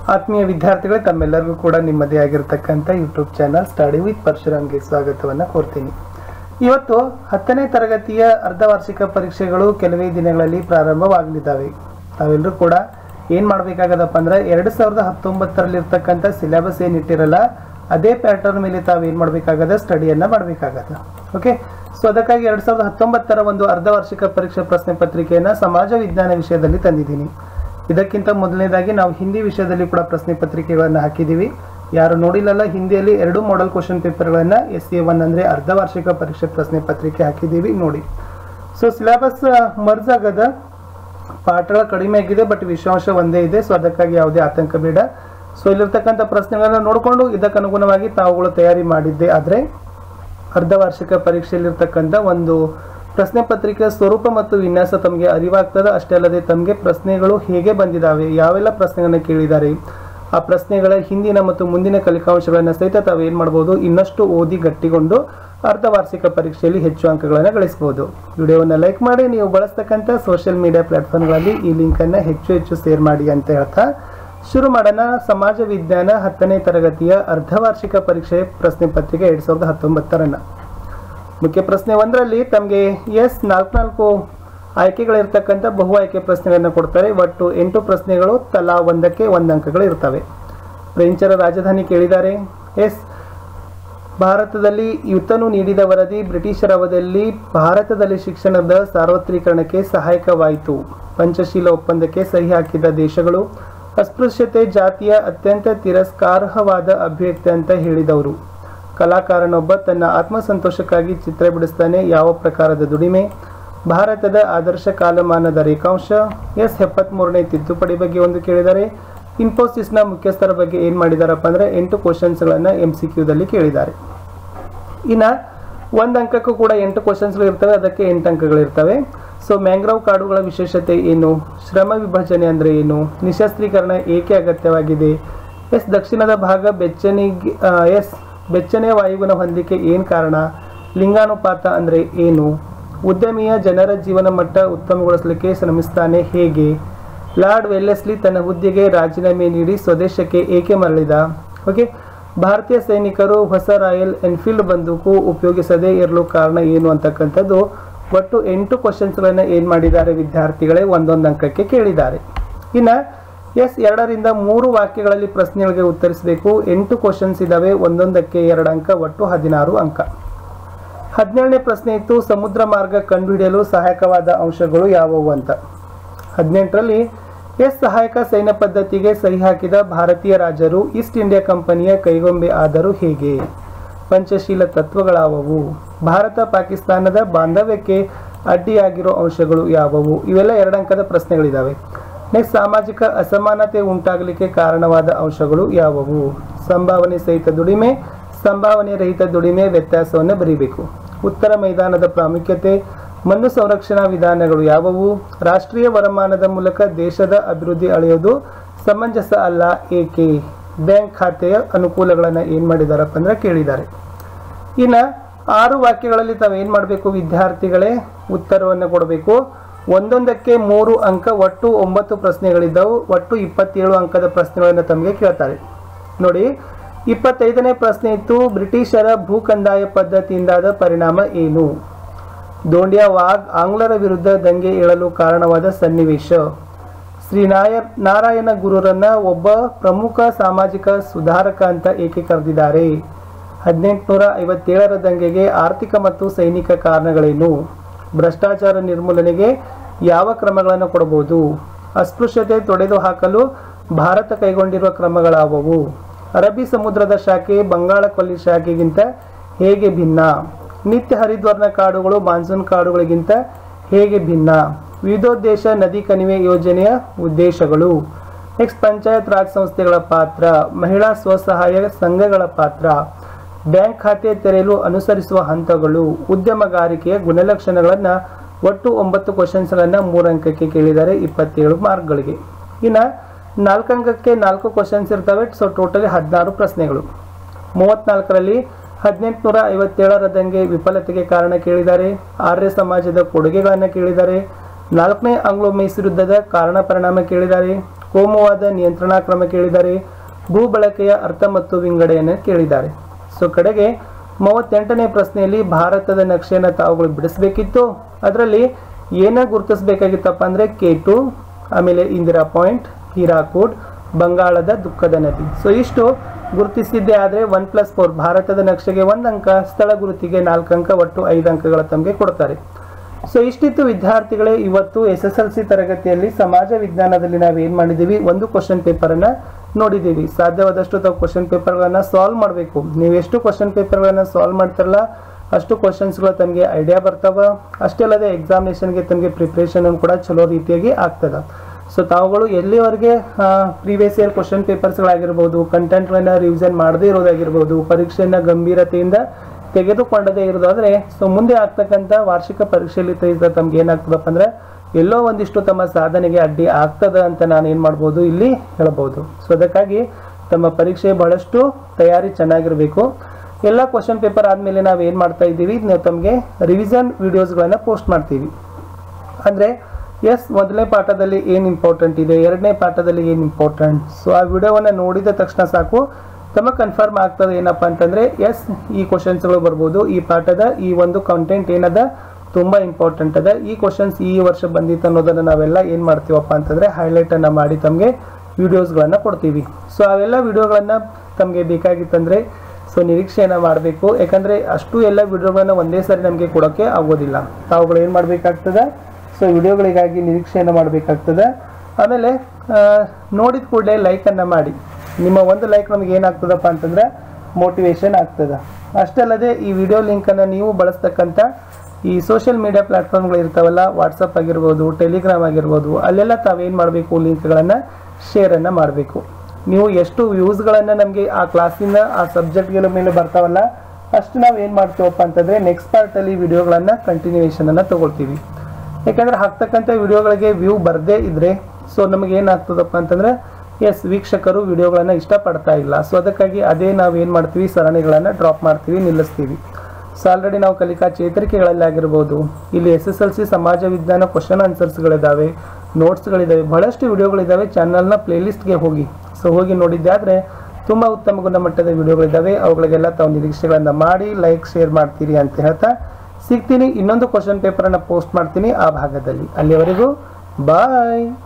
ಆತ್ಮೀಯ ವಿದ್ಯಾರ್ಥಿಗಳೇ ತಮ್ಮೆಲ್ಲರಿಗೂ ಕೂಡ ನಿಮ್ಮದೇ ಆಗಿರತಕ್ಕಂಥ ಯೂಟ್ಯೂಬ್ ಚಾನಲ್ ಸ್ಟಡಿ ವಿತ್ ಪರಶುರಾಮ್ಗೆ ಸ್ವಾಗತವನ್ನು ಕೋರ್ತೀನಿ ಇವತ್ತು ಹತ್ತನೇ ತರಗತಿಯ ಅರ್ಧವಾರ್ಷಿಕ ಪರೀಕ್ಷೆಗಳು ಕೆಲವೇ ದಿನಗಳಲ್ಲಿ ಪ್ರಾರಂಭವಾಗಲಿದ್ದಾವೆ ತಾವೆಲ್ಲರೂ ಕೂಡ ಏನು ಮಾಡಬೇಕಾಗದಪ್ಪ ಅಂದ್ರೆ ಎರಡು ಸಾವಿರದ ಹತ್ತೊಂಬತ್ತರಲ್ಲಿರ್ತಕ್ಕಂಥ ಸಿಲೆಬಸ್ ಏನಿಟ್ಟಿರಲ್ಲ ಅದೇ ಪ್ಯಾಟರ್ನ್ ಮೇಲೆ ತಾವು ಏನು ಮಾಡಬೇಕಾಗದ ಸ್ಟಡಿಯನ್ನು ಮಾಡಬೇಕಾಗದ ಓಕೆ ಸೊ ಅದಕ್ಕಾಗಿ ಎರಡು ಸಾವಿರದ ಹತ್ತೊಂಬತ್ತರ ಒಂದು ಅರ್ಧವಾರ್ಷಿಕ ಪರೀಕ್ಷೆ ಪ್ರಶ್ನೆ ಪತ್ರಿಕೆಯನ್ನು ಸಮಾಜ ವಿಜ್ಞಾನ ವಿಷಯದಲ್ಲಿ ತಂದಿದ್ದೀನಿ ಇದಕ್ಕಿಂತ ಮೊದಲನೇದಾಗಿ ನಾವು ಹಿಂದಿ ವಿಷಯದಲ್ಲಿ ಕೂಡ ಪ್ರಶ್ನೆ ಪತ್ರಿಕೆಗಳನ್ನು ಹಾಕಿದ್ದೀವಿ ಯಾರು ನೋಡಿಲ್ಲಲ್ಲ ಹಿಂದಿಯಲ್ಲಿ ಎರಡು ಮಾಡೆಲ್ ಕ್ವಶನ್ ಪೇಪರ್ಗಳನ್ನು ಎಸ್ ಎ ಒನ್ ಅಂದರೆ ಅರ್ಧವಾರ್ಷಿಕ ಪರೀಕ್ಷೆ ಪ್ರಶ್ನೆ ಪತ್ರಿಕೆ ಹಾಕಿದ್ದೀವಿ ನೋಡಿ ಸೊ ಸಿಲೆಬಸ್ ಮರ್ಜ್ ಆಗದ ಪಾಠಗಳ ಕಡಿಮೆ ಆಗಿದೆ ಬಟ್ ವಿಷಾಂಶ ಒಂದೇ ಇದೆ ಸೊ ಅದಕ್ಕಾಗಿ ಯಾವುದೇ ಆತಂಕ ಬೇಡ ಸೊ ಇಲ್ಲಿರ್ತಕ್ಕಂಥ ಪ್ರಶ್ನೆಗಳನ್ನ ನೋಡಿಕೊಂಡು ಇದಕ್ಕನುಗುಣವಾಗಿ ತಾವುಗಳು ತಯಾರಿ ಮಾಡಿದ್ದೆ ಆದರೆ ಅರ್ಧವಾರ್ಷಿಕ ಪರೀಕ್ಷೆಯಲ್ಲಿರ್ತಕ್ಕಂಥ ಒಂದು ಪ್ರಶ್ನೆ ಪತ್ರಿಕೆ ಸ್ವರೂಪ ಮತ್ತು ವಿನ್ಯಾಸ ತಮಗೆ ಅರಿವಾಗ್ತದೆ ಅಷ್ಟೇ ಅಲ್ಲದೆ ತಮಗೆ ಪ್ರಶ್ನೆಗಳು ಹೇಗೆ ಬಂದಿದ್ದಾವೆ ಯಾವೆಲ್ಲ ಪ್ರಶ್ನೆಗಳನ್ನ ಕೇಳಿದ್ದಾರೆ ಆ ಪ್ರಶ್ನೆಗಳ ಹಿಂದಿನ ಮತ್ತು ಮುಂದಿನ ಕಲಿಕಾಂಶಗಳನ್ನು ಸಹಿತ ತಾವು ಏನು ಮಾಡ್ಬೋದು ಇನ್ನಷ್ಟು ಓದಿ ಗಟ್ಟಿಕೊಂಡು ಅರ್ಧವಾರ್ಷಿಕ ಪರೀಕ್ಷೆಯಲ್ಲಿ ಹೆಚ್ಚು ಅಂಕಗಳನ್ನು ಗಳಿಸಬಹುದು ವಿಡಿಯೋವನ್ನು ಲೈಕ್ ಮಾಡಿ ನೀವು ಬಳಸ್ತಕ್ಕಂಥ ಸೋಷಿಯಲ್ ಮೀಡಿಯಾ ಪ್ಲಾಟ್ಫಾರ್ಮ್ಗಳಲ್ಲಿ ಈ ಲಿಂಕನ್ನು ಹೆಚ್ಚು ಹೆಚ್ಚು ಶೇರ್ ಮಾಡಿ ಅಂತ ಹೇಳ್ತಾ ಶುರು ಮಾಡೋಣ ಸಮಾಜ ವಿಜ್ಞಾನ ಹತ್ತನೇ ತರಗತಿಯ ಅರ್ಧವಾರ್ಷಿಕ ಪರೀಕ್ಷೆ ಪ್ರಶ್ನೆ ಪತ್ರಿಕೆ ಎರಡ್ ಸಾವಿರದ ಹತ್ತೊಂಬತ್ತರನ್ನ ಮುಖ್ಯ ಪ್ರಶ್ನೆ ಒಂದರಲ್ಲಿ ತಮಗೆ ಎಸ್ ನಾಲ್ಕು ನಾಲ್ಕು ಆಯ್ಕೆಗಳಿರ್ತಕ್ಕಂಥ ಬಹು ಆಯ್ಕೆ ಪ್ರಶ್ನೆಗಳನ್ನು ಕೊಡ್ತಾರೆ ಒಟ್ಟು ಎಂಟು ಪ್ರಶ್ನೆಗಳು ತಲಾ ಒಂದಕ್ಕೆ ಒಂದು ಅಂಕಗಳು ಇರ್ತವೆ ಫ್ರೆಂಚರ ರಾಜಧಾನಿ ಕೇಳಿದ್ದಾರೆ ಎಸ್ ಭಾರತದಲ್ಲಿ ಯುತನು ನೀಡಿದ ವರದಿ ಬ್ರಿಟಿಷರ ಅವಧಿಯಲ್ಲಿ ಭಾರತದಲ್ಲಿ ಶಿಕ್ಷಣದ ಸಾರ್ವತ್ರೀಕರಣಕ್ಕೆ ಸಹಾಯಕವಾಯಿತು ಪಂಚಶೀಲ ಒಪ್ಪಂದಕ್ಕೆ ಸಹಿ ಹಾಕಿದ ದೇಶಗಳು ಅಸ್ಪೃಶ್ಯತೆ ಜಾತಿಯ ಅತ್ಯಂತ ತಿರಸ್ಕಾರ್ಹವಾದ ಅಭಿವ್ಯಕ್ತಿ ಅಂತ ಹೇಳಿದವರು ಕಲಾಕಾರನೊಬ್ಬ ತನ್ನ ಆತ್ಮಸಂತೋಷಕ್ಕಾಗಿ ಚಿತ್ರ ಬಿಡಿಸ್ತಾನೆ ಯಾವ ಪ್ರಕಾರದ ದುಡಿಮೆ ಭಾರತದ ಆದರ್ಶ ಕಾಲಮಾನದ ರೇಖಾಂಶ ಎಸ್ ಎಪ್ಪತ್ಮೂರನೇ ತಿದ್ದುಪಡಿ ಬಗ್ಗೆ ಒಂದು ಕೇಳಿದ್ದಾರೆ ಇನ್ಫೋಸಿಸ್ನ ಮುಖ್ಯಸ್ಥರ ಬಗ್ಗೆ ಏನು ಮಾಡಿದಾರಪ್ಪ ಅಂದರೆ ಎಂಟು ಕ್ವಶನ್ಸ್ಗಳನ್ನು ಎಮ್ ಸಿ ಕ್ಯೂದಲ್ಲಿ ಕೇಳಿದ್ದಾರೆ ಇನ್ನು ಒಂದು ಅಂಕಕ್ಕೂ ಕೂಡ ಎಂಟು ಕ್ವಶನ್ಸ್ಗಳು ಇರ್ತವೆ ಅದಕ್ಕೆ ಎಂಟು ಅಂಕಗಳಿರ್ತವೆ ಸೊ ಮ್ಯಾಂಗ್ರೋವ್ ಕಾಡುಗಳ ವಿಶೇಷತೆ ಏನು ಶ್ರಮ ವಿಭಜನೆ ಅಂದರೆ ಏನು ನಿಶಸ್ತ್ರೀಕರಣ ಏಕೆ ಅಗತ್ಯವಾಗಿದೆ ಎಸ್ ದಕ್ಷಿಣದ ಭಾಗ ಬೆಚ್ಚನಿಗೆ ಆ, ಎಸ್ ಬೆಚ್ಚನೆ ವಾಯುವಿನ ಹೊಂದಿಕೆ ಏನು ಕಾರಣ ಲಿಂಗಾನುಪಾತ ಅಂದರೆ ಏನು ಉದ್ಯಮಿಯ ಜನರ ಜೀವನ ಮಟ್ಟ ಉತ್ತಮಗೊಳಿಸಲಿಕ್ಕೆ ಶ್ರಮಿಸ್ತಾನೆ ಹೇಗೆ ಲಾರ್ಡ್ ವೆಲ್ಲೆಸ್ಲಿ ತನ್ನ ಹುದ್ದೆಗೆ ರಾಜೀನಾಮೆ ನೀಡಿ ಸ್ವದೇಶಕ್ಕೆ ಏಕೆ ಮರಳಿದ ಓಕೆ ಭಾರತೀಯ ಸೈನಿಕರು ಹೊಸ ರಾಯಲ್ ಎನ್ಫೀಲ್ಡ್ ಬಂದೂಕು ಉಪಯೋಗಿಸದೇ ಇರಲು ಕಾರಣ ಏನು ಅಂತಕ್ಕಂಥದ್ದು ಒಟ್ಟು ಎಂಟು ಕ್ವಶನ್ಸ್ಗಳನ್ನು ಏನು ಮಾಡಿದ್ದಾರೆ ವಿದ್ಯಾರ್ಥಿಗಳೇ ಒಂದೊಂದು ಅಂಕಕ್ಕೆ ಕೇಳಿದ್ದಾರೆ ಇನ್ನು ಎಸ್ ಎರಡರಿಂದ ಮೂರು ವಾಕ್ಯಗಳಲ್ಲಿ ಪ್ರಶ್ನೆಗಳಿಗೆ ಉತ್ತರಿಸಬೇಕು ಎಂಟು ಕ್ವಶನ್ಸ್ ಇದ್ದಾವೆ ಒಂದೊಂದಕ್ಕೆ ಎರಡು ಅಂಕ ಒಟ್ಟು ಹದಿನಾರು ಅಂಕ ಹದಿನೇಳನೇ ಪ್ರಶ್ನೆ ಇತ್ತು ಸಮುದ್ರ ಮಾರ್ಗ ಕಂಡುಹಿಡಿಯಲು ಸಹಾಯಕವಾದ ಅಂಶಗಳು ಯಾವುವು ಅಂತ ಹದಿನೆಂಟರಲ್ಲಿ ಎಸ್ ಸಹಾಯಕ ಸೈನ್ಯ ಪದ್ಧತಿಗೆ ಸಹಿ ಹಾಕಿದ ಭಾರತೀಯ ರಾಜರು ಈಸ್ಟ್ ಇಂಡಿಯಾ ಕಂಪನಿಯ ಕೈಗೊಂಬೆ ಆದರೂ ಹೇಗೆ ಪಂಚಶೀಲ ತತ್ವಗಳಾವವು ಭಾರತ ಪಾಕಿಸ್ತಾನದ ಬಾಂಧವ್ಯಕ್ಕೆ ಅಡ್ಡಿಯಾಗಿರೋ ಅಂಶಗಳು ಯಾವುವು ಇವೆಲ್ಲ ಎರಡು ಅಂಕದ ಪ್ರಶ್ನೆಗಳಿದ್ದಾವೆ ನೆಕ್ಸ್ಟ್ ಸಾಮಾಜಿಕ ಅಸಮಾನತೆ ಉಂಟಾಗಲಿಕ್ಕೆ ಕಾರಣವಾದ ಅಂಶಗಳು ಯಾವುವು ಸಂಭಾವನೆ ಸಹಿತ ದುಡಿಮೆ ಸಂಭಾವನೆ ರಹಿತ ದುಡಿಮೆ ವ್ಯತ್ಯಾಸವನ್ನು ಬರೀಬೇಕು ಉತ್ತರ ಮೈದಾನದ ಪ್ರಾಮುಖ್ಯತೆ ಮಣ್ಣು ಸಂರಕ್ಷಣಾ ವಿಧಾನಗಳು ಯಾವುವು ರಾಷ್ಟ್ರೀಯ ವರಮಾನದ ಮೂಲಕ ದೇಶದ ಅಭಿವೃದ್ಧಿ ಅಳೆಯೋದು ಸಮಂಜಸ ಅಲ್ಲ ಏಕೆ ಬ್ಯಾಂಕ್ ಖಾತೆಯ ಅನುಕೂಲಗಳನ್ನು ಏನು ಮಾಡಿದಾರಪ್ಪ ಅಂದ್ರೆ ಕೇಳಿದ್ದಾರೆ ಇನ್ನು ಆರು ವಾಕ್ಯಗಳಲ್ಲಿ ತಾವು ಏನು ಮಾಡಬೇಕು ವಿದ್ಯಾರ್ಥಿಗಳೇ ಉತ್ತರವನ್ನು ಕೊಡಬೇಕು ಒಂದೊಂದಕ್ಕೆ ಮೂರು ಅಂಕ ಒಟ್ಟು ಒಂಬತ್ತು ಪ್ರಶ್ನೆಗಳಿದ್ದವು ಒಟ್ಟು ಇಪ್ಪತ್ತೇಳು ಅಂಕದ ಪ್ರಶ್ನೆಗಳನ್ನು ತಮಗೆ ಕೇಳ್ತಾರೆ ನೋಡಿ ಇಪ್ಪತ್ತೈದನೇ ಪ್ರಶ್ನೆ ಇತ್ತು ಬ್ರಿಟಿಷರ ಭೂಕಂದಾಯ ಪದ್ಧತಿಯಿಂದಾದ ಪರಿಣಾಮ ಏನು ದೋಂಡಿಯಾ ವಾಗ್ ಆಂಗ್ಲರ ವಿರುದ್ಧ ದಂಗೆ ಏಳಲು ಕಾರಣವಾದ ಸನ್ನಿವೇಶ ಶ್ರೀ ನಾಯ ನಾರಾಯಣ ಗುರುರನ್ನ ಒಬ್ಬ ಪ್ರಮುಖ ಸಾಮಾಜಿಕ ಸುಧಾರಕ ಅಂತ ಏಕೆ ಕರೆದಿದ್ದಾರೆ ಹದಿನೆಂಟುನೂರ ಐವತ್ತೇಳರ ದಂಗೆಗೆ ಆರ್ಥಿಕ ಮತ್ತು ಸೈನಿಕ ಕಾರಣಗಳೇನು ಭ್ರಷ್ಟಾಚಾರ ನಿರ್ಮೂಲನೆಗೆ ಯಾವ ಕ್ರಮಗಳನ್ನು ಕೊಡಬಹುದು ಅಸ್ಪೃಶ್ಯತೆ ತೊಡೆದು ಹಾಕಲು ಭಾರತ ಕೈಗೊಂಡಿರುವ ಕ್ರಮಗಳಾವವು ಅರಬ್ಬಿ ಸಮುದ್ರದ ಶಾಖೆ ಬಂಗಾಳ ಕೊಲ್ಲಿ ಶಾಖೆಗಿಂತ ಹೇಗೆ ಭಿನ್ನ ನಿತ್ಯ ಹರಿದ್ವರ್ಣ ಕಾಡುಗಳು ಮಾನ್ಸೂನ್ ಕಾಡುಗಳಿಗಿಂತ ಹೇಗೆ ಭಿನ್ನ ವಿವಿಧೋದ್ದೇಶ ನದಿ ಕಣಿವೆ ಯೋಜನೆಯ ಉದ್ದೇಶಗಳು ನೆಕ್ಸ್ಟ್ ಪಂಚಾಯತ್ ರಾಜ್ ಸಂಸ್ಥೆಗಳ ಪಾತ್ರ ಮಹಿಳಾ ಸ್ವಸಹಾಯ ಸಂಘಗಳ ಪಾತ್ರ ಬ್ಯಾಂಕ್ ಖಾತೆ ತೆರೆಯಲು ಅನುಸರಿಸುವ ಹಂತಗಳು ಉದ್ಯಮಗಾರಿಕೆಯ ಗುಣಲಕ್ಷಣಗಳನ್ನು ಒಟ್ಟು ಒಂಬತ್ತು ಕ್ವಶನ್ಸ್ಗಳನ್ನು ಮೂರು ಅಂಕಕ್ಕೆ ಕೇಳಿದ್ದಾರೆ ಇಪ್ಪತ್ತೇಳು ಮಾರ್ಕ್ಗಳಿಗೆ ಇನ್ನು ನಾಲ್ಕು ಅಂಕಕ್ಕೆ ನಾಲ್ಕು ಕ್ವಶನ್ಸ್ ಇರ್ತವೆ ಸೊ ಟೋಟಲಿ ಹದಿನಾರು ಪ್ರಶ್ನೆಗಳು ಮೂವತ್ನಾಲ್ಕರಲ್ಲಿ ಹದಿನೆಂಟುನೂರ ಐವತ್ತೇಳರ ದಂಗೆ ವಿಫಲತೆಗೆ ಕಾರಣ ಕೇಳಿದ್ದಾರೆ ಆರ್ಯ ಸಮಾಜದ ಕೊಡುಗೆಗಳನ್ನು ಕೇಳಿದ್ದಾರೆ ನಾಲ್ಕನೇ ಆಂಗ್ಲೋ ಮೈಸೂರು ಯುದ್ಧದ ಕಾರಣ ಪರಿಣಾಮ ಕೇಳಿದ್ದಾರೆ ಕೋಮುವಾದ ನಿಯಂತ್ರಣಾ ಕ್ರಮ ಕೇಳಿದ್ದಾರೆ ಭೂ ಬಳಕೆಯ ಅರ್ಥ ಮತ್ತು ವಿಂಗಡೆಯನ್ನು ಕೇಳಿದ್ದಾರೆ ಸೊ ಕಡೆಗೆ ಮೂವತ್ತೆಂಟನೇ ಪ್ರಶ್ನೆಯಲ್ಲಿ ಭಾರತದ ನಕ್ಷೆಯನ್ನು ತಾವುಗಳು ಬಿಡಿಸ್ಬೇಕಿತ್ತು ಅದರಲ್ಲಿ ಏನ ಗುರುತಿಸ್ಬೇಕಾಗಿತ್ತಪ್ಪ ಅಂದ್ರೆ ಕೆ ಟು ಆಮೇಲೆ ಇಂದಿರಾ ಪಾಯಿಂಟ್ ಹೀರಾಕೂಡ್ ಬಂಗಾಳದ ದುಃಖದ ನದಿ ಸೊ ಇಷ್ಟು ಗುರುತಿಸಿದ್ದೇ ಆದರೆ ಒನ್ ಪ್ಲಸ್ ಫೋರ್ ಭಾರತದ ನಕ್ಷೆಗೆ ಒಂದು ಅಂಕ ಸ್ಥಳ ಗುರುತಿಗೆ ನಾಲ್ಕು ಅಂಕ ಒಟ್ಟು ಐದು ಅಂಕಗಳ ತಮಗೆ ಕೊಡ್ತಾರೆ ಸೊ ಇಷ್ಟಿತ್ತು ವಿದ್ಯಾರ್ಥಿಗಳೇ ಇವತ್ತು ಎಸ್ ಎಸ್ ಎಲ್ ಸಿ ತರಗತಿಯಲ್ಲಿ ಸಮಾಜ ವಿಜ್ಞಾನದಲ್ಲಿ ನಾವು ಏನು ಮಾಡಿದ್ದೀವಿ ಒಂದು ಕ್ವಶನ್ ಪೇಪರನ್ನು ನೋಡಿದ್ದೀವಿ ಸಾಧ್ಯವಾದಷ್ಟು ತಾವು ಕ್ವಶನ್ ಪೇಪರ್ಗಳನ್ನು ಸಾಲ್ವ್ ಮಾಡಬೇಕು ನೀವು ಎಷ್ಟು ಕ್ವಶನ್ ಪೇಪರ್ಗಳನ್ನು ಸಾಲ್ವ್ ಮಾಡ್ತಾರಲ್ಲ ಅಷ್ಟು ಕ್ವಶನ್ಸ್ಗಳು ತಮಗೆ ಐಡಿಯಾ ಬರ್ತಾವ ಅಷ್ಟೇ ಅಲ್ಲದೆ ಎಕ್ಸಾಮಿನೇಷನ್ಗೆ ತಮಗೆ ಪ್ರಿಪ್ರೇಷನ್ ಕೂಡ ಚಲೋ ರೀತಿಯಾಗಿ ಆಗ್ತದ ಸೊ ತಾವುಗಳು ಎಲ್ಲಿವರೆಗೆ ಪ್ರೀವಿಯಸ್ ಇಯರ್ ಕ್ವಶನ್ ಪೇಪರ್ಸ್ಗಳಾಗಿರ್ಬೋದು ಕಂಟೆಂಟ್ಗಳನ್ನ ರಿವಿಷನ್ ಮಾಡದೇ ಇರೋದಾಗಿರ್ಬೋದು ಪರೀಕ್ಷೆಯನ್ನ ಗಂಭೀರತೆಯಿಂದ ತೆಗೆದುಕೊಂಡದೇ ಇರೋದಾದ್ರೆ ಸೊ ಮುಂದೆ ಆಗ್ತಕ್ಕಂಥ ವಾರ್ಷಿಕ ಪರೀಕ್ಷೆಯಲ್ಲಿ ತೆಗೆದ ತಮ್ಗೆ ಏನಾಗ್ತದಪ್ಪ ಅಂದ್ರೆ ಎಲ್ಲೋ ಒಂದಿಷ್ಟು ತಮ್ಮ ಸಾಧನೆಗೆ ಅಡ್ಡಿ ಆಗ್ತದ ಅಂತ ನಾನು ಏನು ಮಾಡ್ಬೋದು ಇಲ್ಲಿ ಹೇಳ್ಬೋದು ಸೊ ಅದಕ್ಕಾಗಿ ತಮ್ಮ ಪರೀಕ್ಷೆ ಬಹಳಷ್ಟು ತಯಾರಿ ಚೆನ್ನಾಗಿರಬೇಕು ಎಲ್ಲ ಕ್ವಶನ್ ಪೇಪರ್ ಆದಮೇಲೆ ನಾವು ಏನು ಮಾಡ್ತಾ ಇದ್ದೀವಿ ನಾವು ತಮಗೆ ರಿವಿಷನ್ ವಿಡಿಯೋಸ್ಗಳನ್ನು ಪೋಸ್ಟ್ ಮಾಡ್ತೀವಿ ಅಂದರೆ ಎಸ್ ಮೊದಲನೇ ಪಾಠದಲ್ಲಿ ಏನು ಇಂಪಾರ್ಟೆಂಟ್ ಇದೆ ಎರಡನೇ ಪಾಠದಲ್ಲಿ ಏನು ಇಂಪಾರ್ಟೆಂಟ್ ಸೊ ಆ ವಿಡಿಯೋವನ್ನು ನೋಡಿದ ತಕ್ಷಣ ಸಾಕು ತಮ್ಮ ಕನ್ಫರ್ಮ್ ಆಗ್ತದೆ ಏನಪ್ಪ ಅಂತಂದರೆ ಎಸ್ ಈ ಕ್ವಶನ್ಸ್ಗಳು ಬರ್ಬೋದು ಈ ಪಾಠದ ಈ ಒಂದು ಕಂಟೆಂಟ್ ಏನದ ತುಂಬ ಇಂಪಾರ್ಟೆಂಟ್ ಅದ ಈ ಕ್ವಶನ್ಸ್ ಈ ವರ್ಷ ಬಂದಿತ್ತು ಅನ್ನೋದನ್ನು ನಾವೆಲ್ಲ ಏನು ಮಾಡ್ತೀವಪ್ಪ ಅಂತಂದರೆ ಹೈಲೈಟನ್ನು ಮಾಡಿ ತಮಗೆ ವಿಡಿಯೋಸ್ಗಳನ್ನು ಕೊಡ್ತೀವಿ ಸೊ ಅವೆಲ್ಲ ವಿಡಿಯೋಗಳನ್ನು ತಮಗೆ ಬೇಕಾಗಿತ್ತಂದರೆ ಸೊ ನಿರೀಕ್ಷೆಯನ್ನು ಮಾಡಬೇಕು ಯಾಕಂದರೆ ಅಷ್ಟು ಎಲ್ಲ ವಿಡಿಯೋಗಳನ್ನು ಒಂದೇ ಸಾರಿ ನಮಗೆ ಕೊಡೋಕ್ಕೆ ಆಗೋದಿಲ್ಲ ತಾವುಗಳು ಏನು ಮಾಡಬೇಕಾಗ್ತದೆ ಸೊ ವಿಡಿಯೋಗಳಿಗಾಗಿ ನಿರೀಕ್ಷೆಯನ್ನು ಮಾಡಬೇಕಾಗ್ತದೆ ಆಮೇಲೆ ಆ, ನೋಡಿದ ಕೂಡಲೇ ಲೈಕನ್ನು ಮಾಡಿ ನಿಮ್ಮ ಒಂದು ಲೈಕ್ ನಮಗೆ ಏನಾಗ್ತದಪ್ಪ ಅಂತಂದ್ರೆ ಮೋಟಿವೇಶನ್ ಆಗ್ತದೆ ಅಷ್ಟೇ ಅಲ್ಲದೆ ಈ ವಿಡಿಯೋ ಲಿಂಕನ್ನು ನೀವು ಬಳಸ್ತಕ್ಕಂಥ ಈ ಸೋಷಿಯಲ್ ಮೀಡಿಯಾ ಪ್ಲಾಟ್ಫಾರ್ಮ್ಗಳು ಇರ್ತಾವಲ್ಲ ವಾಟ್ಸಪ್ ಆಗಿರ್ಬೋದು ಟೆಲಿಗ್ರಾಮ್ ಆಗಿರ್ಬೋದು ಅಲ್ಲೆಲ್ಲ ತಾವೇನು ಮಾಡಬೇಕು ಲಿಂಕ್ಗಳನ್ನು ಶೇರನ್ನು ಮಾಡಬೇಕು ನೀವು ಎಷ್ಟು ವ್ಯೂಸ್ಗಳನ್ನು ನಮಗೆ ಆ ಕ್ಲಾಸಿಂದ ಆ ಸಬ್ಜೆಕ್ಟ್ಗಳ ಮೇಲೆ ಬರ್ತಾವಲ್ಲ ಅಷ್ಟು ನಾವು ಏನು ಮಾಡ್ತೀವಪ್ಪ ಅಂತಂದರೆ ನೆಕ್ಸ್ಟ್ ಪಾರ್ಟಲ್ಲಿ ವಿಡಿಯೋಗಳನ್ನು ಕಂಟಿನ್ಯೂಯೇಷನನ್ನು ತಗೊಳ್ತೀವಿ ಯಾಕಂದ್ರೆ ಹಾಕ್ತಕ್ಕಂಥ ವಿಡಿಯೋಗಳಿಗೆ ವ್ಯೂ ಬರದೇ ಇದ್ರೆ ಸೊ ನಮಗೆ ಏನಾಗ್ತದಪ್ಪ ಅಂತಂದ್ರೆ ಎಸ್ ವೀಕ್ಷಕರು ವಿಡಿಯೋಗಳನ್ನು ಇಷ್ಟಪಡ್ತಾ ಇಲ್ಲ ಸೊ ಅದಕ್ಕಾಗಿ ಅದೇ ನಾವು ಏನು ಮಾಡ್ತೀವಿ ಸರಣಿಗಳನ್ನು ಡ್ರಾಪ್ ಮಾಡ್ತೀವಿ ನಿಲ್ಲಿಸ್ತೀವಿ ಸೊ ಆಲ್ರೆಡಿ ನಾವು ಕಲಿಕಾ ಚೇತರಿಕೆಗಳಲ್ಲಿ ಆಗಿರ್ಬೋದು ಇಲ್ಲಿ ಎಸ್ ಎಸ್ ಎಲ್ ಸಿ ಸಮಾಜ ವಿಜ್ಞಾನ ಕ್ವಶನ್ ಆನ್ಸರ್ಸ್ಗಳಿದ್ದಾವೆ ನೋಟ್ಸ್ಗಳಿದ್ದಾವೆ ಬಹಳಷ್ಟು ವಿಡಿಯೋಗಳಿದ್ದಾವೆ ಚಾನಲ್ನ ಪ್ಲೇಲಿಸ್ಟ್ಗೆ ಹೋಗಿ ಸೊ ಹೋಗಿ ನೋಡಿದ್ದೆ ಆದರೆ ತುಂಬ ಉತ್ತಮ ಗುಣಮಟ್ಟದ ವಿಡಿಯೋಗಳಿದ್ದಾವೆ ಅವುಗಳಿಗೆಲ್ಲ ತಾವು ನಿರೀಕ್ಷೆಗಳನ್ನು ಮಾಡಿ ಲೈಕ್ ಶೇರ್ ಮಾಡ್ತೀರಿ ಅಂತ ಹೇಳ್ತಾ ಸಿಗ್ತೀನಿ ಇನ್ನೊಂದು ಕ್ವಶನ್ ಪೇಪರನ್ನು ಪೋಸ್ಟ್ ಮಾಡ್ತೀನಿ ಆ ಭಾಗದಲ್ಲಿ ಅಲ್ಲಿವರೆಗೂ ಬಾಯ್